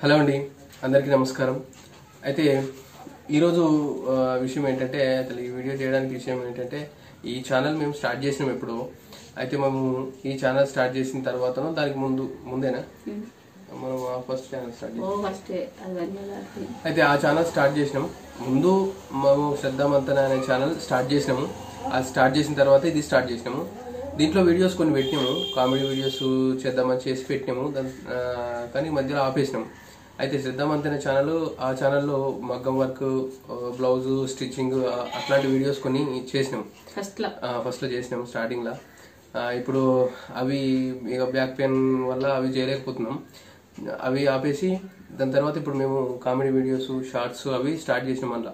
Hello అండి అందరికీ నమస్కారం అయితే ఈరోజు ఆ, విషయం ఏంటంటే అసలు ఈ వీడియో చేయడానికి విషయం ఏంటంటే ఈ ఛానల్ మేము స్టార్ట్ చేసినాం ఎప్పుడు అయితే మేము ఈ ఛానల్ స్టార్ట్ చేసిన తర్వాతనో దానికి ముందు ముందేనా మనం ఫస్ట్ ఛానల్ స్టార్ట్ ఓ ఫస్ట్ అవన్నీ అలాంటివి. అయితే ఆ ఛానల్ స్టార్ట్ చేసినాం ముందు మేము శ్రద్ధామంతన అనే ఛానల్ స్టార్ట్ చేసినాము అది స్టార్ట్ చేసిన తర్వాత ఇది స్టార్ట్ చేసినాము దీంట్లో వీడియోస్ కొన్ని పెట్టినాము కామెడీ వీడియోస్ చేద్దామని చేసి పెట్టినాము దాని ఆ, కానీ మధ్యలో ఆపేసినాము అయితే శ్రద్ధామంతన ఛానల్ ఆ ఛానల్లో మగ్గం వర్క్ బ్లౌజ్ స్టిచ్చింగ్ అట్లాంటి వీడియోస్ కొన్ని చేసినాం ఫస్ట్ లో ఫస్ట్ లో చేసినాం స్టార్టింగ్ లో ఆ, ఇప్పుడు అవి ఇక బ్యాక్ పెయిన్ వల్ల అవి చేయలేకపోతున్నాం అవి ఆపేసి దాని తర్వాత ఇప్పుడు మేము కామెడీ వీడియోస్ షార్ట్స్ అవి స్టార్ట్ చేసినాం మళ్ళా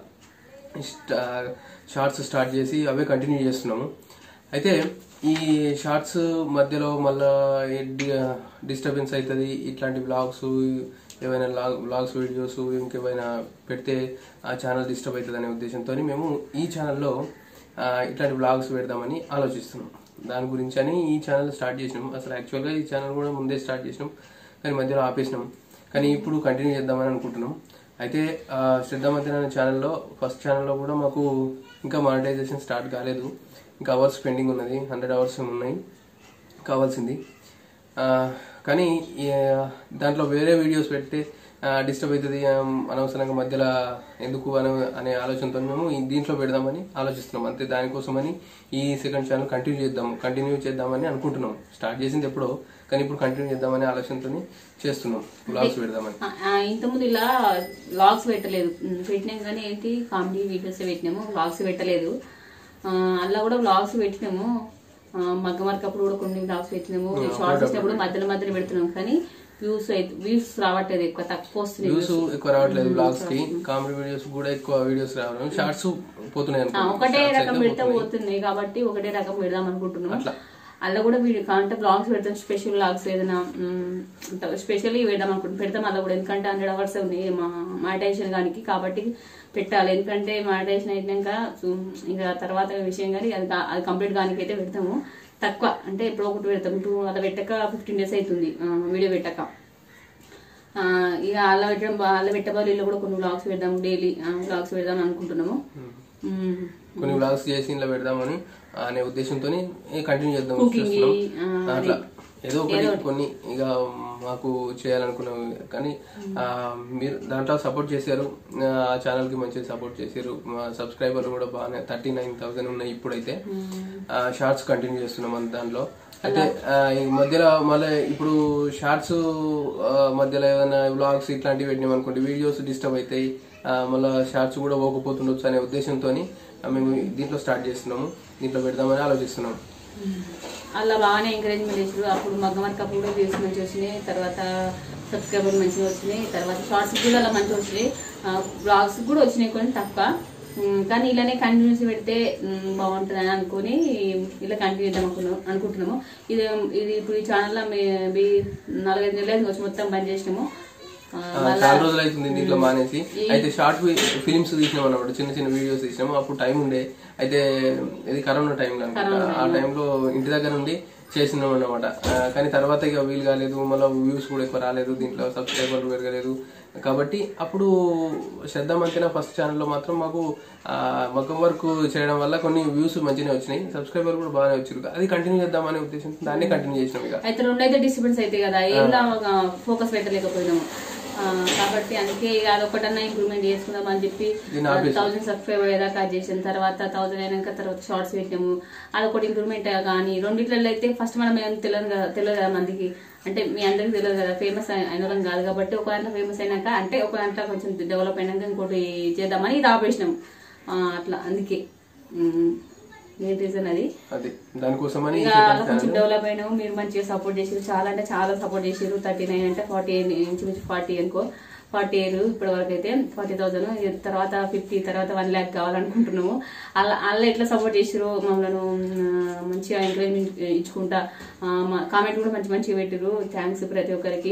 షార్ట్స్ స్టార్ట్ చేసి అవే కంటిన్యూ చేస్తున్నాము అయితే ఈ షార్ట్స్ మధ్యలో మళ్ళా డిస్టర్బెన్స్ అవుతుంది ఇట్లాంటి బ్లాగ్స్ ఏవైనా బ్లాగ్స్ వీడియోస్ ఇంకేమైనా పెడితే ఆ ఛానల్ డిస్టర్బ్ అవుతుంది అనే ఉద్దేశంతో మేము ఈ ఛానల్లో ఆ, ఇట్లాంటి బ్లాగ్స్ పెడదామని ఆలోచిస్తున్నాం దాని గురించి అని ఈ ఛానల్ స్టార్ట్ చేసినాం అసలు యాక్చువల్గా ఈ ఛానల్ కూడా ముందే స్టార్ట్ చేసినాం కానీ మధ్యలో ఆపేసినాం కానీ ఇప్పుడు కంటిన్యూ చేద్దామని అనుకుంటున్నాం అయితే ఆ, శ్రద్ధామంతిన అనే ఛానల్లో ఫస్ట్ ఛానల్లో కూడా మాకు ఇంకా మానిటైజేషన్ స్టార్ట్ కాలేదు ఇంకా అవర్స్ పెండింగ్ ఉన్నది హండ్రెడ్ అవర్స్ ఉన్నాయి కావాల్సింది ఆ, కానీ ఈ, దాంట్లో వేరే వీడియోస్ పెడితే డిస్టర్బ్ అవుతుంది ఆ, అనవసరంగా మధ్యలో ఎందుకు అనే అనే ఆలోచనతో మేము ఈ దీంట్లో పెడదామని ఆలోచిస్తున్నాం అంతే దానికోసమని ఈ సెకండ్ ఛానల్ కంటిన్యూ చేద్దాం కంటిన్యూ చేద్దామని అనుకుంటున్నాం స్టార్ట్ చేసింది ఎప్పుడో కానీ ఇప్పుడు కంటిన్యూ చేద్దామని ఆలోచనతో చేస్తున్నాం బ్లాగ్స్ పెడదామని ఆ, ఆ, ఇంతకుముందు ఇలా వ్లాగ్స్ పెట్టలేదు ఉమ్, పెట్టినాం కానీ ఏంటి కామెడీ వీడియోస్ పెట్టినాము వ్లాగ్స్ పెట్టలేదు ఆ, అలా కూడా వ్లాగ్స్ పెట్టినాము ఆ, మగ్గ మరకప్పుడు కూడా కొన్ని వ్లాగ్స్ పెట్టినాము షార్ట్స్ వచ్చినప్పుడు మధ్యలో మధ్యలో పెడుతున్నాం కానీ వ్యూస్ అయితే వ్యూస్ రావట్లేదు ఎక్కువ తక్కువ వస్తున్నాయి వ్యూస్ ఎక్కువ రావట్లేదు బ్లాగ్స్ కి కామెడీ వీడియోస్ కూడా ఎక్కువ వీడియోస్ రావడం షార్ట్స్ పోతున్నాయి ఆ, అనుకో ఒకటే Shorts రకం అయితే పెడితే పోతున్నాయి. పోతున్నాయి కాబట్టి ఒకటే రకం పెడదాం అనుకుంటున్నాం అట్లా. అలా కూడా వీడియో అంటే బ్లాగ్స్ పెడతాం స్పెషల్ బ్లాగ్స్ ఏదైనా స్పెషల్లీ పెడదాం అనుకుంటున్నాం పెడతాం అలా కూడా ఎందుకంటే హండ్రెడ్ అవర్స్ ఉన్నాయి మా మానిటైజేషన్ గానికి కాబట్టి పెట్టాలి ఎందుకంటే మానిటైజేషన్ అయినాక ఉమ్, ఇంకా తర్వాత విషయం కానీ అది కా- అది కంప్లీట్ కానికి అయితే పెడతాము తక్కువ అంటే ఎప్పుడో ఒకటి పెడతాం టూ అలా పెట్టక ఫిఫ్టీన్ డేస్ అవుతుంది ఆ, వీడియో పెట్టక ఆ, ఇక అలా పెట్టడం బా- అలా పెట్టబోలు కూడా కొన్ని బ్లాగ్స్ పెడదాం డైలీ బ్లాగ్స్ పెడదాం అనుకుంటున్నాము ఉమ్. కొన్ని బ్లాగ్స్ చేసి ఇంట్లో పెడదామని అనే ఉద్దేశంతో కంటిన్యూ చేద్దాం Cooking, చూస్తున్నాం. ఆ, అట్లా ఏదో ఒకటి కొన్ని ఇక మాకు చేయాలనుకున్నాం కానీ ఆ, మీరు దాంట్లో సపోర్ట్ చేశారు ఆ ఛానల్ కి మంచిగా సపోర్ట్ చేశారు మా సబ్స్క్రైబర్లు కూడా బాగానే థర్టీ నైన్ థౌసండ్ ఉన్నాయి ఇప్పుడైతే షార్ట్స్ కంటిన్యూ చేస్తున్నాం అంత దాంట్లో అయితే ఆ, ఈ మధ్యలో మళ్ళీ ఇప్పుడు షార్ట్స్ మధ్యలో ఏదైనా వ్లాగ్స్ ఇట్లాంటివి పెట్టినాం అనుకోండి వీడియోస్ డిస్టర్బ్ అవుతాయి ఆ, మళ్ళీ షార్ట్స్ కూడా పోకపోతుండొచ్చు అనే ఉద్దేశంతో మేము దీంట్లో స్టార్ట్ చేస్తున్నాము దీంట్లో పెడదామని ఆలోచిస్తున్నాం అలా బాగానే ఎంకరేజ్మెంట్ చేసారు అప్పుడు మగ్గమర్క అప్పుడు కూడా వ్యూస్ మంచిగా వచ్చినాయి తర్వాత సబ్స్క్రైబర్ మంచిగా వచ్చినాయి తర్వాత షార్ట్స్ కూడా అలా మంచిగా వచ్చినాయి బ్లాగ్స్ కూడా వచ్చినాయి కొన్ని తక్కువ ఉమ్, కానీ ఇలానే కంటిన్యూస్ పెడితే ఉమ్, బాగుంటుందని అనుకుని ఇలా కంటిన్యూ చేద్దాం అనుకున్నాం అనుకుంటున్నాము ఇది ఇది ఇప్పుడు ఈ ఛానల్లో మేబీ నాలుగైదు నెలలు వచ్చి మొత్తం బంద్ చేసినాము ఆ, ఆ, చాలా రోజులు అవుతుంది దీంట్లో మానేసి అయితే షార్ట్ ఫిలిమ్స్ తీసినాం అన్నమాట చిన్న చిన్న వీడియోస్ తీసినాము అప్పుడు టైం ఉండే అయితే ఇది కరోనా టైంలో అనమాట ఆ టైంలో ఇంటి దగ్గర ఉండి చేసినాం అన్నమాట ఆ, కానీ తర్వాత ఇక వీలు కాలేదు మళ్ళీ వ్యూస్ కూడా ఎక్కువ రాలేదు దీంట్లో సబ్స్క్రైబర్లు పెరగలేదు కాబట్టి అప్పుడు శ్రద్ధమంతిన ఫస్ట్ ఛానల్లో మాత్రం మాకు ఆ, మగ్గం వర్క్ చేయడం వల్ల కొన్ని వ్యూస్ మంచిగానే వచ్చినాయి సబ్స్క్రైబర్ కూడా బాగానే వచ్చారు అది కంటిన్యూ చేద్దామనే ఉద్దేశం దాన్ని కంటిన్యూ చేసినాం ఇక అయితే రెండు అయితే డిస్టర్బెన్స్ అవుతాయి కదా ఏం ఫోకస్ పెట్టలేకపోయినాము ఆ, కాబట్టి అందుకే ఇక అదొకటన్నా ఇంప్రూవ్మెంట్ చేసుకుందాం అని చెప్పి దీన్ని ఆపేసి. థౌసండ్ సబ్స్క్రైబర్ అయ్యాక చేసిన తర్వాత థౌసండ్ అయినాక తర్వాత షార్ట్స్ పెట్టాము అదొకటి ఇంప్రూవ్మెంట్ కానీ రెండిట్లలో అయితే ఫస్ట్ మనం ఏం తెలియదు కదా తెలియదు కదా మందికి అంటే మీ అందరికి తెలియదు కదా ఫేమస్ అయిన వాళ్ళం కాదు కాబట్టి ఒక దాంట్లో ఫేమస్ అయినాక అంటే ఒక దాంట్లో కొంచెం డెవలప్ అయినాక ఇంకోటి చేద్దామని ఇది ఆపేసినాం ఆ, అట్లా అందుకే మెయిన్ రీజన్ అది అది దానికోసమని ఇక అలా కొంచెం డెవలప్ అయినాము మీరు మంచిగా సపోర్ట్ చేసారు చాలా అంటే చాలా సపోర్ట్ చేసారు థర్టీ నైన్ అంటే ఫార్టీ ఇంచుమించు ఫార్టీ అనుకో ఫార్టీ ఇయర్ ఇప్పటి వరకు అయితే ఫార్టీ థౌసండ్ తర్వాత ఫిఫ్టీ తర్వాత వన్ ల్యాక్ కావాలనుకుంటున్నాము అలా అలా ఎట్లా సపోర్ట్ చేసారు మమ్మల్ని ఆ, మంచిగా ఎంకరేజ్మెంట్ ఇచ్చుకుంటా కామెంట్ కూడా మంచి మంచిగా పెట్టారు థ్యాంక్స్ ప్రతి ఒక్కరికి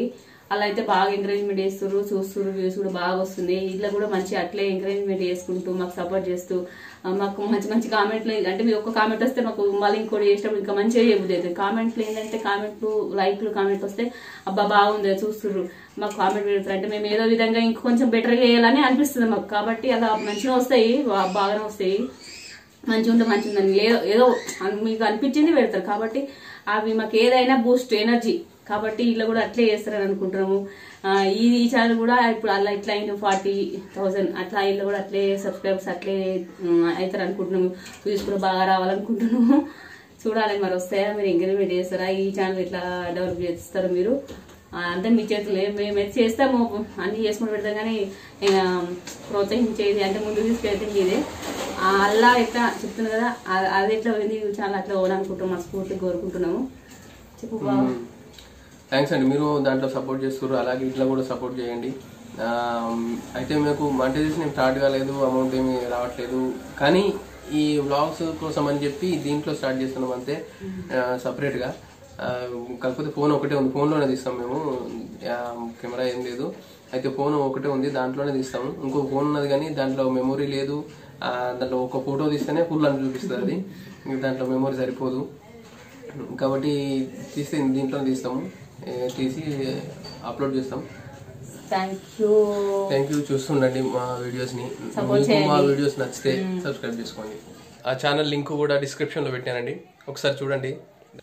అలా అయితే బాగా ఎంకరేజ్మెంట్ చేస్తున్నారు చూస్తున్నారు వ్యూస్ కూడా బాగా వస్తున్నాయి ఇట్లా కూడా మంచి అట్లే ఎంకరేజ్మెంట్ చేసుకుంటూ మాకు సపోర్ట్ చేస్తూ ఆ, మాకు మంచి మంచి కామెంట్లు అంటే మీరు ఒక్క కామెంట్ వస్తే మాకు మళ్ళీ ఇంకోటి చేసినప్పుడు ఇంకా మంచిగా చేయబుద్ది అవుతుంది కామెంట్లు ఏంటంటే కామెంట్లు లైక్లు కామెంట్ వస్తే అబ్బా బాగుంది చూస్తున్నారు మాకు కామెంట్ పెడతారు అంటే మేము ఏదో విధంగా ఇంకొంచెం బెటర్ చేయాలని అనిపిస్తుంది మాకు కాబట్టి అలా మంచిగా వస్తాయి బా- బాగానే వస్తాయి మంచిగా ఉంటే మంచిగా ఉందని ఏదో ఏదో అన్- మీకు అనిపించింది పెడతారు కాబట్టి అవి మాకు ఏదైనా బూస్ట్ ఎనర్జీ కాబట్టి ఇట్లా కూడా అట్లే చేస్తారని అనుకుంటున్నాము ఆ, ఈ ఈ ఛానల్ కూడా ఇప్పుడు అలా ఇట్లా అయింది ఫార్టీ థౌసండ్ అట్లా ఇల్లు కూడా అట్లే సబ్స్క్రైబర్స్ అట్లే ఉమ్, అవుతారు అనుకుంటున్నాము వ్యూస్ కూడా బాగా రావాలనుకుంటున్నాము చూడాలి మరి వస్తాయా మీరు ఎంకరేజ్మెంట్ చేస్తారా ఈ ఛానల్ ఇట్లా డెవలప్ చేస్తారు మీరు ఆ, అంతా మీ చేతులే మేము అయితే చేస్తాము అన్ని చేసుకుని పెడతాం కానీ ఇక ప్రోత్సహించేది అంటే ముందు తీసుకెళ్తుంది ఇదే ఆ, అల్లా ఎట్లా చెప్తున్నా కదా ఆ- అది ఎట్లా పోయింది ఈ ఛానల్ అట్లా పోవాలనుకుంటున్నాం మనస్ఫూర్తిగా కోరుకుంటున్నాము చెప్పు బాబు థ్యాంక్స్ అండి మీరు దాంట్లో సపోర్ట్ చేస్తారు అలాగే ఇట్లా కూడా సపోర్ట్ చేయండి ఆ, అయితే మీకు మానిటైజేషన్ ఏం స్టార్ట్ కాలేదు అమౌంట్ ఏమి రావట్లేదు కానీ ఈ వ్లాగ్స్ కోసం అని చెప్పి దీంట్లో స్టార్ట్ చేస్తున్నాం అంతే సపరేట్ గా ఆ, కాకపోతే ఫోన్ ఒకటే ఉంది ఫోన్లోనే తీస్తాం మేము కెమెరా ఏం లేదు అయితే ఫోన్ ఒకటే ఉంది దాంట్లోనే తీస్తాము ఇంకో ఫోన్ ఉన్నది కానీ దాంట్లో మెమొరీ లేదు ఆ, దాంట్లో ఒక ఫోటో తీస్తేనే ఫుల్ అని చూపిస్తుంది అది ఇంక దాంట్లో మెమొరీ సరిపోదు కాబట్టి తీస్తే దీంట్లో తీస్తాము ఏ, తీసి అప్లోడ్ చేస్తాం థ్యాంక్ యూ థ్యాంక్ యూ చూస్తుండండి మా వీడియోస్ ని Support మీకు మా చేయండి. వీడియోస్ నచ్చితే సబ్స్క్రైబ్ చేసుకోండి ఆ ఛానల్ లింక్ కూడా డిస్క్రిప్షన్ లో పెట్టానండి ఒకసారి చూడండి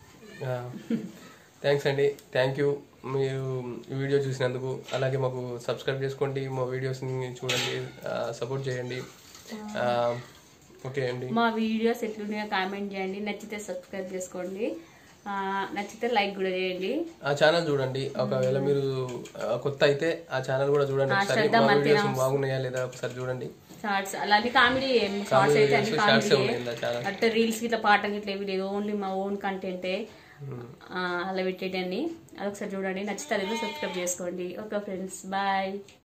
థ్యాంక్స్ అండి థ్యాంక్ యూ మీరు ఈ వీడియో చూసినందుకు అలాగే మాకు సబ్స్క్రైబ్ చేసుకోండి మా వీడియోస్ ని చూడండి సపోర్ట్ చేయండి ఆ, ఓకే అండి మా వీడియోస్ ఎట్లున్నాయో కామెంట్ చేయండి నచ్చితే సబ్స్క్రైబ్ చేసుకోండి ఆ, నచ్చితే లైక్ కూడా చేయండి ఆ ఛానల్ చూడండి ఒకవేళ మీరు ఆ, కొత్త అయితే ఆ ఛానల్ కూడా చూడండి ఆ, ఒకసారి శ్రద్ధ మా మంతినా వీడియోస్ బాగున్నాయా లేదా ఒకసారి చూడండి షార్ట్స్ అలాగే కామెడీ షార్ట్స్ అయితే అన్ని షార్ట్స్ కామెడీ ఉన్నాయి ఆ ఛానల్ అంటే రీల్స్ ఇట్లా పాటలు ఇట్లా ఏవి లేదు ఓన్లీ మా ఓన్ కంటెంటే అలా పెట్టేటండి అదొకసారి చూడండి నచ్చితే అది కూడా సబ్స్క్రైబ్ చేసుకోండి ఓకే ఫ్రెండ్స్ బాయ్